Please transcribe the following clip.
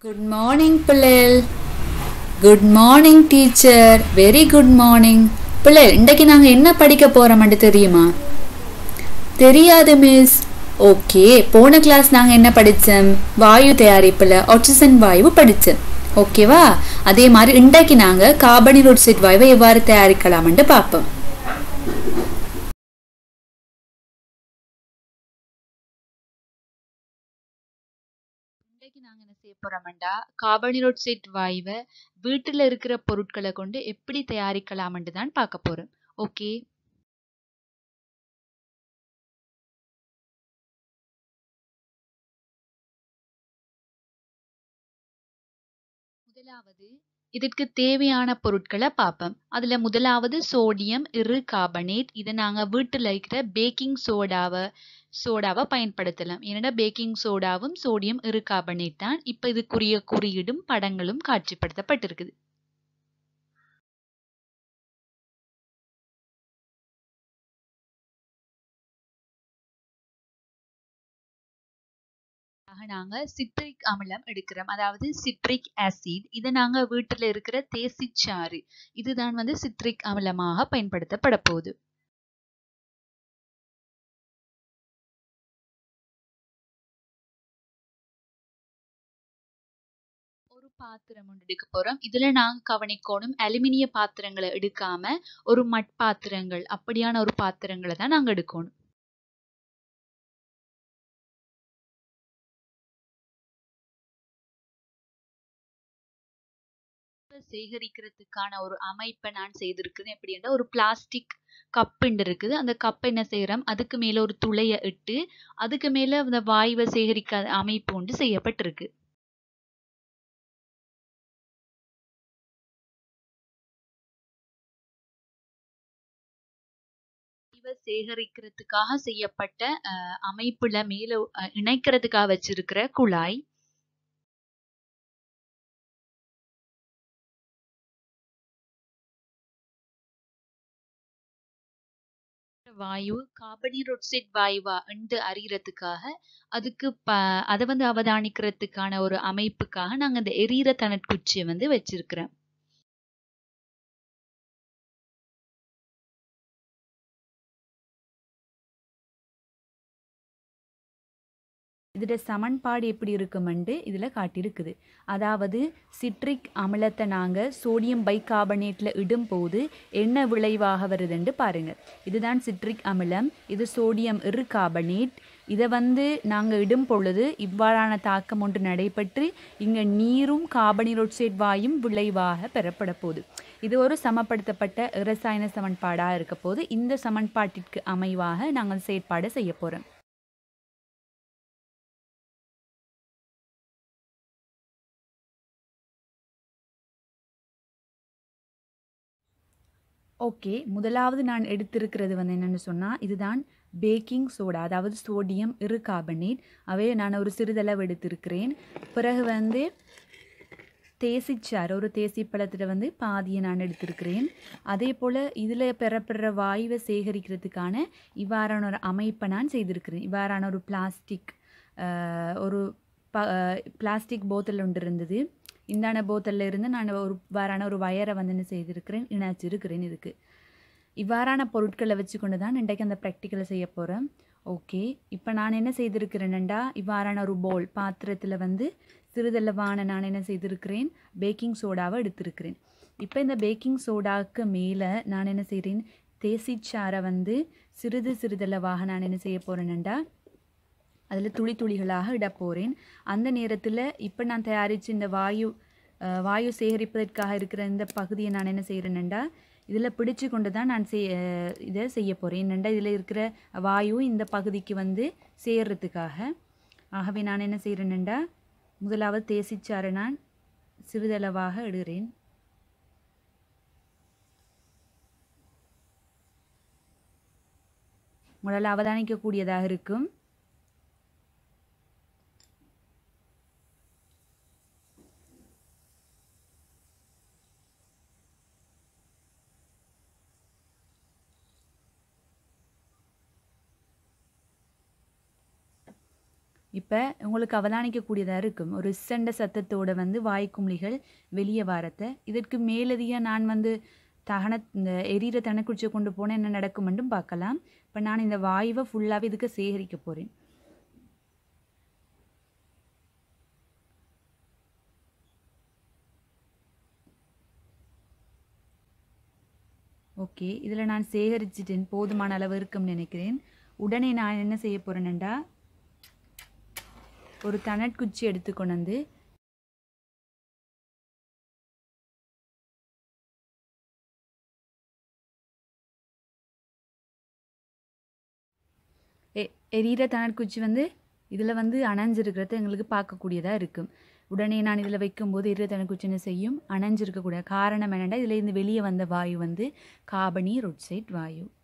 good morning பிள்ளைகள் good morning teacher very good morning பிள்ளைகள் இன்றைக்கு நாங்கள் என்ன படிக்க போகிறோம்னு தெரியுமா தெரியாது மிஸ் ஓகே போன கிளாஸ் நாங்கள் என்ன படித்தோம் வாயு தயாரிப்பில் ஆக்சிஜன் வாயு படித்தோம் ஓகேவா அதே மாதிரி இன்றைக்கு நாங்கள் கார்பனிக் ஆக்சைடு வாயுவை எவ்வாறு தயாரிக்கலாம்னு பார்ப்போம் இன்றைக்கு நாங்கள் என்ன செய்ய போறோம்டா கார்பனிக் ஆக்சைடு வாயுவை வீட்டில் இருக்கிற பொருட்களை கொண்டு எப்படி தயாரிக்கலாம்னு தான் பார்க்க போறோம் ஓகே முதலாவது இதற்கு தேவையான பொருட்களை பார்ப்போம் அதுல முதலாவது சோடியம் இரு கார்பனேட் இதை நாங்க வீட்டில் இருக்கிற பேக்கிங் சோடாவை சோடாவை பயன்படுத்தலாம் ஏன்னா பேக்கிங் சோடாவும் சோடியம் இரு கார்பனேட் தான் இப்ப இதுக்குரிய குறியீடும் படங்களும் காட்சிப்படுத்தப்பட்டிருக்குது ஆக நாங்க சிட்ரிக் அமிலம் எடுக்கிறோம் அதாவது சிட்ரிக் ஆசிட் இதை நாங்க வீட்டுல இருக்கிற தேசிச்சாறு இதுதான் வந்து சிட்ரிக் அமிலமாக பயன்படுத்தப்பட போகுது ஒரு பாத்திரம் ஒன்று எடுக்க போறோம் இதுல நாங்க கவனிக்கணும் அலுமினிய பாத்திரங்களை எடுக்காம ஒரு மட் பாத்திரங்கள் அப்படியான ஒரு பாத்திரங்களை தான் நாங்க எடுக்கணும் சேகரிக்கிறதுக்கான ஒரு அமைப்பை நான் செய்திருக்குது எப்படின்னா ஒரு பிளாஸ்டிக் கப்புண்டு இருக்குது அந்த கப்பை என்ன செய்யறோம் அதுக்கு மேல ஒரு துளைய இட்டு அதுக்கு மேல அந்த வாயுவை சேகரிக்க அமைப்பு ஒன்று செய்யப்பட்டிருக்கு சேகரிக்கிறதுக்காக செய்யப்பட்ட அமைப்புல மேல இணைக்கிறதுக்காக வச்சிருக்கிற குழாய் வாயு கார்பனீர் ஆக்சைடு வாயுவா என்று அறியறதுக்காக அதுக்கு ப அதை வந்து அவதானிக்கிறதுக்கான ஒரு அமைப்புக்காக நாங்க இந்த எரியிற தனட்குச்சியை வந்து வச்சிருக்கிறோம் இதோட சமன்பாடு எப்படி இருக்குமெண்டு இதில் காட்டியிருக்குது அதாவது சிட்ரிக் அமிலத்தை நாங்கள் சோடியம் பைகார்பனேட்டில் இடும்போது என்ன விளைவாக வருதுன்னு பாருங்கள் இதுதான் சிட்ரிக் அமிலம் இது சோடியம் இரு கார்பனேட் இதை வந்து நாங்கள் இடும் பொழுது இவ்வாறான தாக்கம் ஒன்று நடைபெற்று இங்கே நீரும் கார்பனீர் ஆக்சைடு வாயும் விளைவாக பெறப்பட போகுது இது ஒரு சமப்படுத்தப்பட்ட இரசாயன சமன்பாடாக இருக்க போது இந்த சமன்பாட்டிற்கு அமைவாக நாங்கள் செயற்பாடு செய்ய போகிறோம் ஓகே முதலாவது நான் எடுத்திருக்கிறது வந்து என்னென்னு சொன்னால் இதுதான் பேக்கிங் சோடா அதாவது சோடியம் இரு கார்பனேட் அவே நான் ஒரு சிறிதளவு எடுத்திருக்கிறேன் பிறகு வந்து தேசிச்சாறு ஒரு தேசி பழத்தில் வந்து பாதியை நான் எடுத்திருக்கிறேன் அதே போல் இதில் பெறப்படுற வாயுவை சேகரிக்கிறதுக்கான இவ்வாறான ஒரு அமைப்பை நான் செய்திருக்கிறேன் இவ்வாறான ஒரு பிளாஸ்டிக் ஒரு ப பிளாஸ்டிக் போத்தல் ஒன்று இருந்தது இந்தான போத்தலில் இருந்து நான் ஒரு இவ்வாறான ஒரு வயரை வந்து என்ன செய்திருக்கிறேன் இணைச்சிருக்கிறேன் இதுக்கு இவ்வாறான பொருட்களை வச்சு கொண்டு தான் இன்றைக்கு அந்த ப்ராக்டிக்கலை செய்ய போகிறேன் ஓகே இப்போ நான் என்ன செய்திருக்கிறேன்டா இவ்வாறான ஒரு போல் பாத்திரத்தில் வந்து சிறிதளவான நான் என்ன செய்திருக்கிறேன் பேக்கிங் சோடாவை எடுத்திருக்கிறேன் இப்போ இந்த பேக்கிங் சோடாவுக்கு மேலே நான் என்ன செய்கிறேன் தேசிச்சாரை வந்து சிறிது சிறிதளவாக நான் என்ன செய்ய போகிறேன்டா அதில் துளி துளிகளாக இட போகிறேன் அந்த நேரத்தில் இப்போ நான் தயாரித்து இந்த வாயு வாயு சேகரிப்பதற்காக இருக்கிற இந்த பகுதியை நான் என்ன செய்கிறேன்டா இதில் பிடிச்சு கொண்டு தான் நான் செய் இதை செய்ய போகிறேன் என்னெண்டா இதில் இருக்கிற வாயு இந்த பகுதிக்கு வந்து சேர்றதுக்காக ஆகவே நான் என்ன செய்கிறேன்டா முதலாவது தேசிச்சாரை நான் சிறிதளவாக இடுகிறேன் உங்களால் அவதானிக்கக்கூடியதாக இருக்கும் இப்போ உங்களுக்கு அவதானிக்கக்கூடியதாக இருக்கும் ஒரு செண்ட சத்தத்தோட வந்து வாய்க்குமிழிகள் வெளியே வாரத்தை இதற்கு மேலதிக நான் வந்து தகன இந்த எரியிற தனக்குச்சியை கொண்டு போனால் என்ன நடக்குமென்றும் பார்க்கலாம் இப்போ நான் இந்த வாயுவை ஃபுல்லாகவே இதுக்கு சேகரிக்க போகிறேன் ஓகே இதில் நான் சேகரிச்சிட்டேன் போதுமான அளவு இருக்கும்னு நினைக்கிறேன் உடனே நான் என்ன செய்ய போகிறேன்டா ஒரு தனட்குச்சி எடுத்துக்கொண்டு வந்து எ எரியிற தனட்குச்சி வந்து இதில் வந்து அணைஞ்சிருக்கிறத எங்களுக்கு பார்க்கக்கூடியதாக இருக்கும் உடனே நான் இதில் வைக்கும்போது எரியிற தனக்குச்சி என்ன செய்யும் அணைஞ்சிருக்கக்கூடிய காரணம் என்னென்னா இதில் இருந்து வெளியே வந்த வாயு வந்து காபனி ரொட்சைட் வாயு